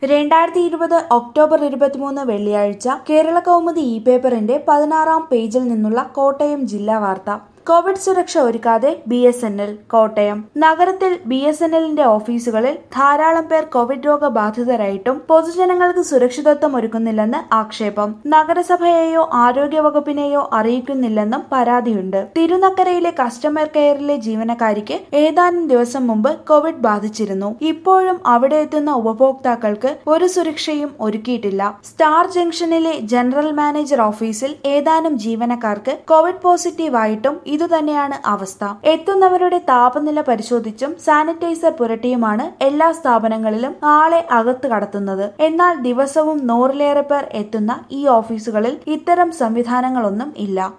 രണ്ടായിരത്തി ഇരുപത് ഒക്ടോബർ ഇരുപത്തിമൂന്ന് വെള്ളിയാഴ്ച കേരള കൗമുദി ഇ പേപ്പറിന്റെ പതിനാറാം പേജിൽ നിന്നുള്ള കോട്ടയം ജില്ലാ വാർത്ത കോവിഡ് സുരക്ഷ ഒരുക്കാതെ B S N L Kottayam നഗരത്തിൽ ബി എസ് എൻ എല്ലിന്റെ ഓഫീസുകളിൽ ധാരാളം പേർ കോവിഡ് രോഗബാധിതരായിട്ടും പൊതുജനങ്ങൾക്ക് സുരക്ഷിതത്വം ഒരുക്കുന്നില്ലെന്ന് ആക്ഷേപം നഗരസഭയെയോ ആരോഗ്യവകുപ്പിനെയോ അറിയിക്കുന്നില്ലെന്നും പരാതിയുണ്ട് തിരുനക്കരയിലെ കസ്റ്റമർ കെയറിലെ ജീവനക്കാരിക്ക് ഏതാനും ദിവസം മുമ്പ് കോവിഡ് ബാധിച്ചിരുന്നു ഇപ്പോഴും അവിടെ എത്തുന്ന ഉപഭോക്താക്കൾക്ക് ഒരു സുരക്ഷയും ഒരുക്കിയിട്ടില്ല സ്റ്റാർ ജംഗ്ഷനിലെ ജനറൽ മാനേജർ ഓഫീസിൽ ഏതാനും ജീവനക്കാർക്ക് കോവിഡ് പോസിറ്റീവ് ആയിട്ടും ഇതുതന്നെയാണ് അവസ്ഥ എത്തുന്നവരുടെ താപനില പരിശോധിച്ചും സാനിറ്റൈസർ പുരട്ടിയുമാണ് എല്ലാ സ്ഥാപനങ്ങളിലും ആളെ അകത്ത് കടത്തുന്നത് എന്നാൽ ദിവസവും നൂറിലേറെ പേർ എത്തുന്ന ഈ ഓഫീസുകളിൽ ഇത്തരം സംവിധാനങ്ങളൊന്നും ഇല്ല